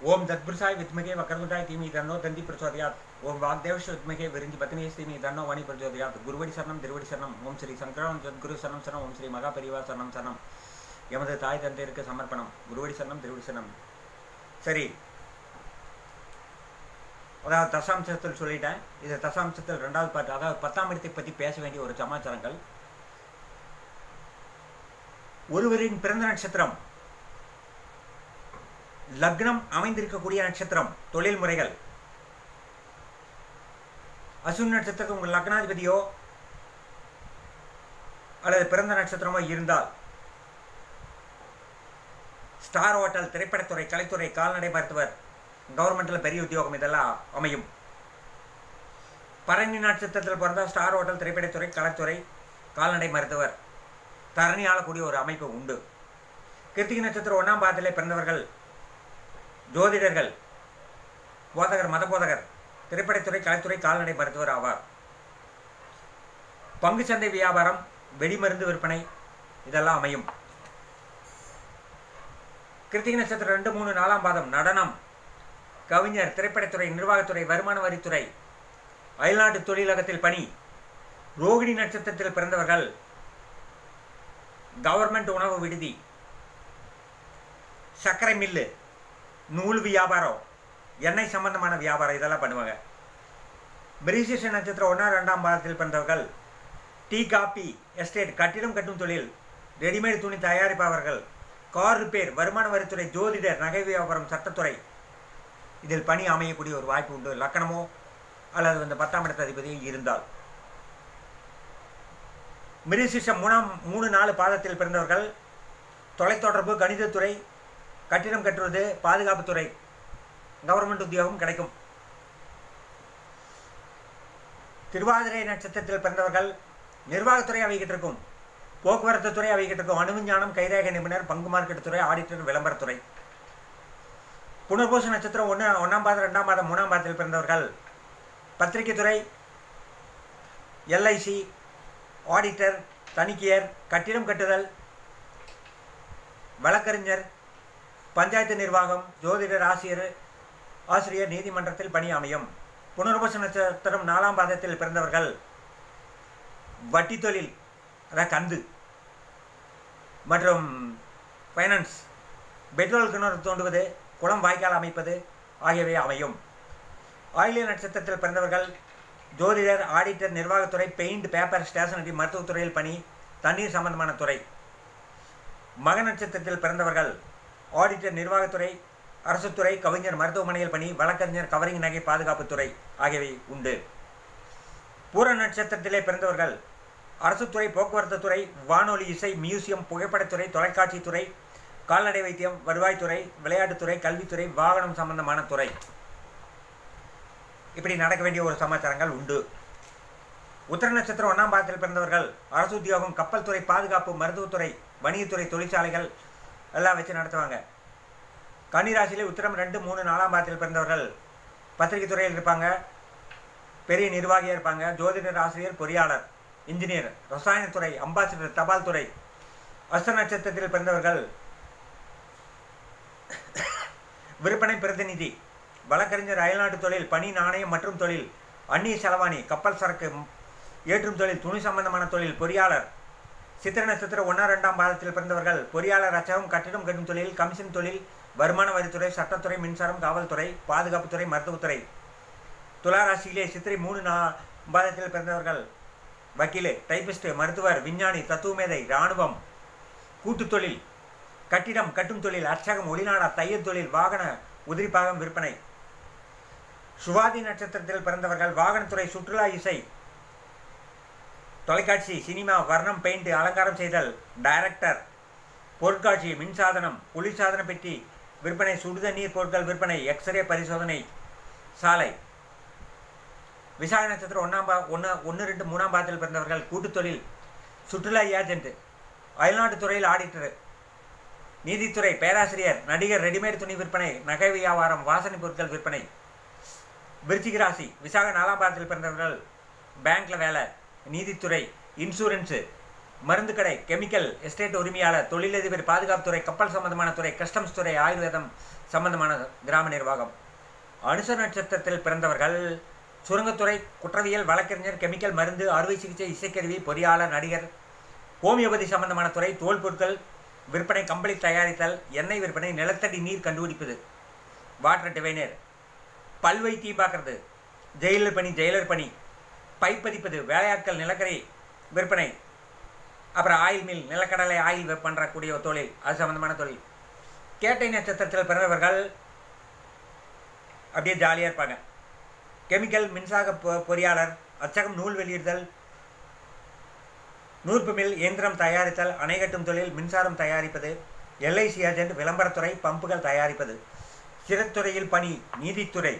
ஓம் தத்புருஷாய் வித்மகே வக்கரதுண்டாய் தீமி தன்னோ தந்தி பிரச்சோதயாத் ஓம் வாக்தேவஷ வித்மகே விரிஞ்சி பத்னியே தீமி தன்னோ வாணி பிரச்சோதயாத் குருவடி சரணம் திருவடி சரணம் ஓம் ஸ்ரீ சங்கரம் ஜத்குரு சரணம் சரணம் ஓம் ஸ்ரீ மகா பெரிவா சரணம் சரணம் எமது தாய் தந்தையருக்கு சமர்ப்பணம் குருவடி சரணம் திருவடி சரணம் சரி அதாவது தசாம்சத்தில் சொல்லிட்டேன் இது தசாம்சத்தில் ரெண்டாவது பாட்டு அதாவது பத்தாம் இடத்தை பற்றி பேச வேண்டிய ஒரு சமாச்சாரங்கள் ஒருவரின் பிறந்த நட்சத்திரம் லக்னம் அமைந்திருக்கக்கூடிய நட்சத்திரம் தொழில் முறைகள் அசுன் நட்சத்திரத்துக்கு உங்கள் லக்னாதிபதியோ அல்லது பிறந்த நட்சத்திரமோ இருந்தால் ஸ்டார் ஹோட்டல் திரைப்படத்துறை கலைத்துறை கால்நடை மருத்துவர் கவர்மெண்ட்டில் பெரிய உத்தியோகம் இதெல்லாம் அமையும் பரணி நட்சத்திரத்தில் பிறந்தால் ஸ்டார் ஹோட்டல் திரைப்படத்துறை கலைத்துறை கால்நடை மருத்துவர் தரணி ஆளக்கூடிய ஒரு அமைப்பு உண்டு கிருத்திகை நட்சத்திரம் ஒன்றாம் பாதத்திலே பிறந்தவர்கள் ஜோதிடர்கள் போதகர் மத போதகர் திரைப்படத்துறை கலைத்துறை கால்நடை மருத்துவர் ஆவார் பங்கு சந்தை வியாபாரம் வெடிமருந்து விற்பனை இதெல்லாம் அமையும் கிருத்திகை நட்சத்திரம் ரெண்டு மூணு நாலாம் பாதம் நடனம் கவிஞர் திரைப்படத்துறை நிர்வாகத்துறை வருமான வரித்துறை அயல்நாட்டு தொழிலகத்தில் பணி ரோகிணி நட்சத்திரத்தில் பிறந்தவர்கள் கவர்மெண்ட் உணவு விடுதி சர்க்கரை மில்லு நூல் வியாபாரம் எண்ணெய் சம்பந்தமான வியாபாரம் இதெல்லாம் பண்ணுவாங்க பிரிசிஷ நட்சத்திரம் ஒன்றா ரெண்டாம் பாதத்தில் பிறந்தவர்கள் டீ காப்பி எஸ்டேட் கட்டிடம் கட்டும் தொழில் ரெடிமேட் துணி தயாரிப்பவர்கள் கார் ரிப்பேர் வருமான வரித்துறை ஜோதிடர் நகை வியாபாரம் சட்டத்துறை இதில் பணி அமையக்கூடிய ஒரு வாய்ப்பு உண்டு லக்கணமோ அல்லது அந்த பத்தாம் இடத்த அதிபதியோ இருந்தால் மிருசிஷம் மூணாம் மூணு நாலு பாதத்தில் பிறந்தவர்கள் தொலைத்தொடர்பு கணிதத்துறை கட்டிடம் கட்டுவது பாதுகாப்புத்துறை கவர்மெண்ட் உத்தியோகம் கிடைக்கும் திருவாதிரை நட்சத்திரத்தில் பிறந்தவர்கள் நிர்வாகத்துறை அவைகிட்டு இருக்கும் போக்குவரத்து துறை அவைகிட்டு இருக்கும் அணுவிஞ்ஞானம் கைரேக நிபுணர் பங்கு மார்க்கெட் துறை ஆடிட்டர் விளம்பரத்துறை புனர்பூச நட்சத்திரம் ஒன்று ஒன்றாம் பாதம் ரெண்டாம் பாதம் மூணாம் பாதத்தில் பிறந்தவர்கள் பத்திரிகை துறை எல்ஐசி ஆடிட்டர் தணிக்கையர் கட்டிடம் கட்டுதல் வழக்கறிஞர் பஞ்சாயத்து நிர்வாகம் ஜோதிடர் ஆசிரியர் ஆசிரியர் நீதிமன்றத்தில் பணி அமையும் புனர்வச நட்சத்திரம் நாலாம் பாதத்தில் பிறந்தவர்கள் வட்டி தொழில் அதாவது கந்து மற்றும் ஃபைனான்ஸ் பெட்ரோல் கிணறு தோண்டுவது குளம் வாய்க்கால் அமைப்பது ஆகியவை அமையும் ஆயிலிய நட்சத்திரத்தில் பிறந்தவர்கள் ஜோதிடர் ஆடிட்டர் நிர்வாகத்துறை பெயிண்ட் பேப்பர் ஸ்டேஷனரி மருத்துவத்துறையில் பணி தண்ணீர் சம்பந்தமான துறை மக நட்சத்திரத்தில் பிறந்தவர்கள் ஆடிட்டர் நிர்வாகத்துறை அரசுத்துறை கவிஞர் மருத்துவமனையில் பணி வழக்கறிஞர் கவரிங் நகை பாதுகாப்புத்துறை ஆகியவை உண்டு பூர நட்சத்திரத்திலே பிறந்தவர்கள் அரசுத்துறை போக்குவரத்து துறை வானொலி இசை மியூசியம் புகைப்படத்துறை தொலைக்காட்சித்துறை கால்நடை வைத்தியம் வருவாய்த்துறை விளையாட்டுத்துறை கல்வித்துறை வாகனம் சம்பந்தமான துறை இப்படி நடக்க வேண்டிய ஒரு சமாச்சாரங்கள் உண்டு உத்தர நட்சத்திரம் ஒன்றாம் பாதத்தில் பிறந்தவர்கள் அரசு உத்தியோகம் கப்பல் துறை பாதுகாப்பு மருத்துவத்துறை வணிகத்துறை தொழிற்சாலைகள் எல்லாம் வச்சு நடத்துவாங்க கன்னிராசியிலே உத்திரம் ரெண்டு மூணு நாலாம் பாதத்தில் பிறந்தவர்கள் பத்திரிகை துறையில் இருப்பாங்க பெரிய நிர்வாகியாக இருப்பாங்க ஜோதிடர் ஆசிரியர் பொறியாளர் இன்ஜினியர் ரசாயனத்துறை அம்பாசிடர் தபால் துறை அஸ்த நட்சத்திரத்தில் பிறந்தவர்கள் விற்பனை பிரதிநிதி வழக்கறிஞர் அயல்நாட்டு தொழில் பணி நாணயம் மற்றும் தொழில் அந்நிய செலவாணி கப்பல் சரக்கு ஏற்றும் தொழில் துணி சம்பந்தமான தொழில் பொறியாளர் சித்திர நட்சத்திரம் ஒன்றா ரெண்டாம் பாதத்தில் பிறந்தவர்கள் பொறியாளர் அச்சகம் கட்டிடம் கட்டும் தொழில் கமிஷன் தொழில் வருமான வரித்துறை சட்டத்துறை மின்சாரம் காவல்துறை பாதுகாப்புத்துறை மருத்துவத்துறை துளாராசியிலே சித்திரை மூணு நா பாதத்தில் பிறந்தவர்கள் வக்கீல் டைபிஸ்ட் மருத்துவர் விஞ்ஞானி தத்துவமேதை இராணுவம் கூட்டுத் தொழில் கட்டிடம் கட்டும் தொழில் அர்ச்சகம் ஒளிநாடா தையல் தொழில் வாகன உதிரிப்பாகம் விற்பனை சுவாதி நட்சத்திரத்தில் பிறந்தவர்கள் வாகனத்துறை சுற்றுலா இசை தொலைக்காட்சி சினிமா வர்ணம் பெயிண்ட் அலங்காரம் செய்தல் டைரக்டர் பொருட்காட்சி மின்சாதனம் குளிர்சாதன பெட்டி விற்பனை சுடுதண்ணீர் பொருட்கள் விற்பனை எக்ஸ்ரே பரிசோதனை சாலை விசாக நட்சத்திரம் ஒன்றாம் பா ஒன்று ஒன்று ரெண்டு மூணாம் பாதத்தில் பிறந்தவர்கள் கூட்டுத் தொழில் சுற்றுலா ஏஜென்ட் அயல்நாட்டு துறையில் ஆடிட்டர் நீதித்துறை பேராசிரியர் நடிகர் ரெடிமேட் துணி விற்பனை நகை வியாபாரம் வாசனை பொருட்கள் விற்பனை விருச்சிக ராசி விசாக நாலாம் பாதத்தில் பிறந்தவர்கள் பேங்க்ல வேலை நீதித்துறை இன்சூரன்ஸு மருந்து கடை கெமிக்கல் எஸ்டேட் உரிமையாளர் தொழிலதிபர் பாதுகாப்புத்துறை கப்பல் சம்பந்தமான துறை கஸ்டம்ஸ் துறை ஆயுர்வேதம் சம்பந்தமான கிராம நிர்வாகம் அனுச நட்சத்திரத்தில் பிறந்தவர்கள் சுரங்கத்துறை குற்றவியல் வழக்கறிஞர் கெமிக்கல் மருந்து அறுவை சிகிச்சை இசைக்கருவி பொறியாளர் நடிகர் ஹோமியோபதி சம்பந்தமான துறை தோல் பொருட்கள் விற்பனை கம்பளி தயாரித்தல் எண்ணெய் விற்பனை நிலத்தடி நீர் கண்டுபிடிப்பது வாட்டர் டிவைனர் பல்வைத்தியம் பார்க்கறது ஜெயிலர் பணி ஜெயிலர் பணி பைப்பதிப்பது வேலையாட்கள் நிலக்கரி விற்பனை அப்புறம் ஆயில் மில் நிலக்கடலை ஆயில் பண்ணுறக்கூடிய ஒரு தொழில் அது சம்மந்தமான தொழில் கேட்டை நட்சத்திரத்தில் பிறந்தவர்கள் அப்படியே ஜாலியாக இருப்பாங்க கெமிக்கல் மின்சார பொ- பொறியாளர் அச்சகம் நூல் வெளியிடுதல் நூற்பு மில் இயந்திரம் தயாரித்தல் அணை கட்டும் தொழில் மின்சாரம் தயாரிப்பது எல்ஐசி ஏஜென்ட் விளம்பரத்துறை பம்புகள் தயாரிப்பது சிறைத்துறையில் பணி நீதித்துறை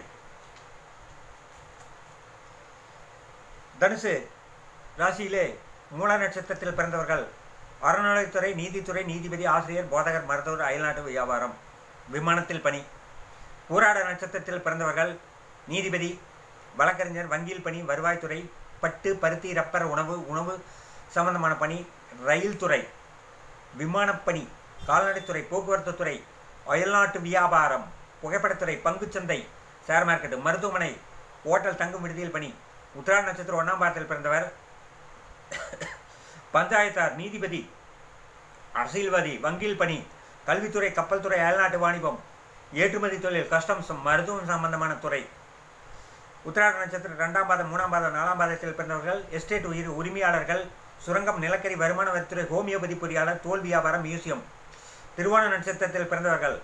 தனுசு ராசியிலே மூல நட்சத்திரத்தில் பிறந்தவர்கள் அறநிலைத்துறை நீதித்துறை நீதிபதி ஆசிரியர் போதகர் மருத்துவர் அயல்நாட்டு வியாபாரம் விமானத்தில் பணி பூராட நட்சத்திரத்தில் பிறந்தவர்கள் நீதிபதி வழக்கறிஞர் வங்கியில் பணி வருவாய்த்துறை பட்டு பருத்தி ரப்பர் உணவு உணவு சம்பந்தமான பணி ரயில் துறை விமானப்பணி கால்நடைத்துறை போக்குவரத்து துறை அயல்நாட்டு வியாபாரம் புகைப்படத்துறை பங்குச்சந்தை ஷேர் மார்க்கெட் மருத்துவமனை ஓட்டல் தங்கும் விடுதியில் பணி உத்திராட நட்சத்திரம் ஒன்றாம் பாதத்தில் பிறந்தவர் பஞ்சாயத்தார் நீதிபதி அரசியல்வாதி வங்கியில் பணி கல்வித்துறை கப்பல் துறை அயல்நாட்டு வாணிபம் ஏற்றுமதி தொழில் கஸ்டம்ஸ் மருத்துவம் சம்பந்தமான துறை உத்திராட நட்சத்திரம் ரெண்டாம் பாதம் மூணாம் பாதம் நாலாம் பாதத்தில் பிறந்தவர்கள் எஸ்டேட் உயிர் உரிமையாளர்கள் சுரங்கம் நிலக்கரி வருமான வரித்துறை ஹோமியோபதி பொறியாளர் தோல் வியாபாரம் மியூசியம் திருவோண நட்சத்திரத்தில் பிறந்தவர்கள்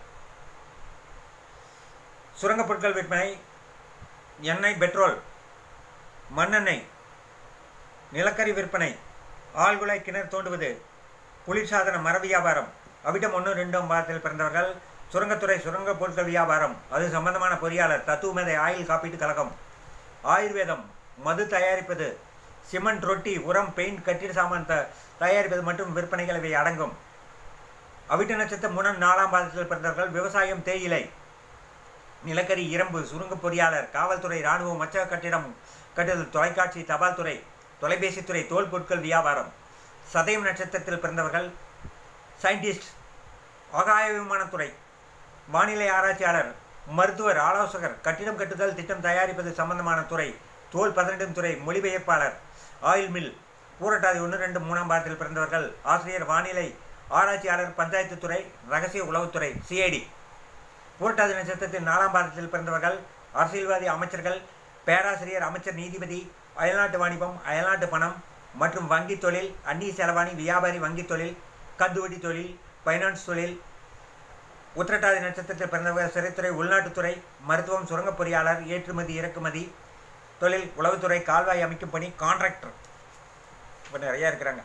சுரங்கப் பொருட்கள் விற்பனை எண்ணெய் பெட்ரோல் மண்ணெண்ணெய் நிலக்கரி விற்பனை ஆழ்குழாய் கிணறு தோண்டுவது குளிர்சாதன மர வியாபாரம் அவிட்டம் ஒன்று ரெண்டாம் பாதத்தில் பிறந்தவர்கள் சுரங்கத்துறை சுரங்க பொருட்கள் வியாபாரம் அது சம்பந்தமான பொறியாளர் தத்துவமேதை ஆயில் காப்பீட்டு கழகம் ஆயுர்வேதம் மது தயாரிப்பது சிமெண்ட் ரொட்டி உரம் பெயிண்ட் கட்டிட சாமான் த தயாரிப்பது மற்றும் விற்பனைகள் இவை அடங்கும் அவிட்ட நட்சத்திரம் மூணாம் நாலாம் பாதத்தில் பிறந்தவர்கள் விவசாயம் தேயிலை நிலக்கரி இரும்பு சுருங்க பொறியாளர் காவல்துறை இராணுவம் மச்ச கட்டிடம் கட்டுதல் தொலைக்காட்சி தபால் துறை தொலைபேசித்துறை தோல் பொருட்கள் வியாபாரம் சதயம் நட்சத்திரத்தில் பிறந்தவர்கள் சயின்டிஸ்ட் ஆகாய விமானத்துறை வானிலை ஆராய்ச்சியாளர் மருத்துவர் ஆலோசகர் கட்டிடம் கட்டுதல் திட்டம் தயாரிப்பது சம்பந்தமான துறை தோல் பதனிடும் துறை மொழிபெயர்ப்பாளர் ஆயில் மில் பூரட்டாதி ஒன்று ரெண்டு மூணாம் பாதத்தில் பிறந்தவர்கள் ஆசிரியர் வானிலை ஆராய்ச்சியாளர் பஞ்சாயத்து துறை ரகசிய உளவுத்துறை சிஐடி பூரட்டாதி நட்சத்திரத்தில் நாலாம் பாதத்தில் பிறந்தவர்கள் அரசியல்வாதி அமைச்சர்கள் பேராசிரியர் அமைச்சர் நீதிபதி அயல்நாட்டு வாணிபம் அயல்நாட்டு பணம் மற்றும் வங்கி தொழில் அந்நிய செலவாணி வியாபாரி வங்கி தொழில் கந்துவட்டி தொழில் ஃபைனான்ஸ் தொழில் உத்திரட்டாதி நட்சத்திரத்தில் பிறந்தவர்கள் சிறைத்துறை உள்நாட்டுத்துறை மருத்துவம் சுரங்கப் பொறியாளர் ஏற்றுமதி இறக்குமதி தொழில் உளவுத்துறை கால்வாய் அமைக்கும் பணி கான்ட்ராக்டர் இப்போ நிறையா இருக்கிறாங்க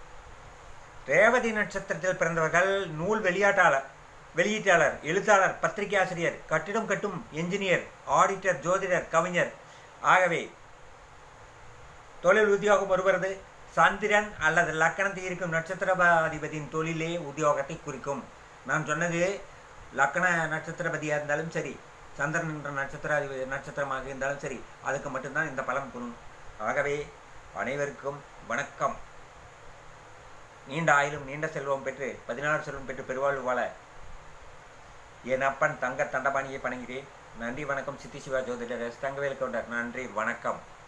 ரேவதி நட்சத்திரத்தில் பிறந்தவர்கள் நூல் வெளியாட்டாளர் வெளியீட்டாளர் எழுத்தாளர் பத்திரிகை ஆசிரியர் கட்டிடம் கட்டும் என்ஜினியர் ஆடிட்டர் ஜோதிடர் கவிஞர் ஆகவே தொழில் உத்தியோகம் வருவது சந்திரன் அல்லது லக்கணத்தில் இருக்கும் நட்சத்திரபாதிபதியின் தொழிலே உத்தியோகத்தை குறிக்கும் நான் சொன்னது லக்கண நட்சத்திரபதியாக இருந்தாலும் சரி சந்திரன் என்ற நட்சத்திராதிபதி நட்சத்திரமாக இருந்தாலும் சரி அதுக்கு மட்டும்தான் இந்த பலன் பொருந்தும் ஆகவே அனைவருக்கும் வணக்கம் நீண்ட ஆயிலும் நீண்ட செல்வம் பெற்று பதினாறு செல்வம் பெற்று பெருவாழ்வு வாழ என் அப்பன் தங்க தண்டபாணியை வணங்குகிறேன் நன்றி வணக்கம் சித்தி சிவா ஜோதிடர் எஸ் தங்கவேல் கவுண்டர் நன்றி வணக்கம்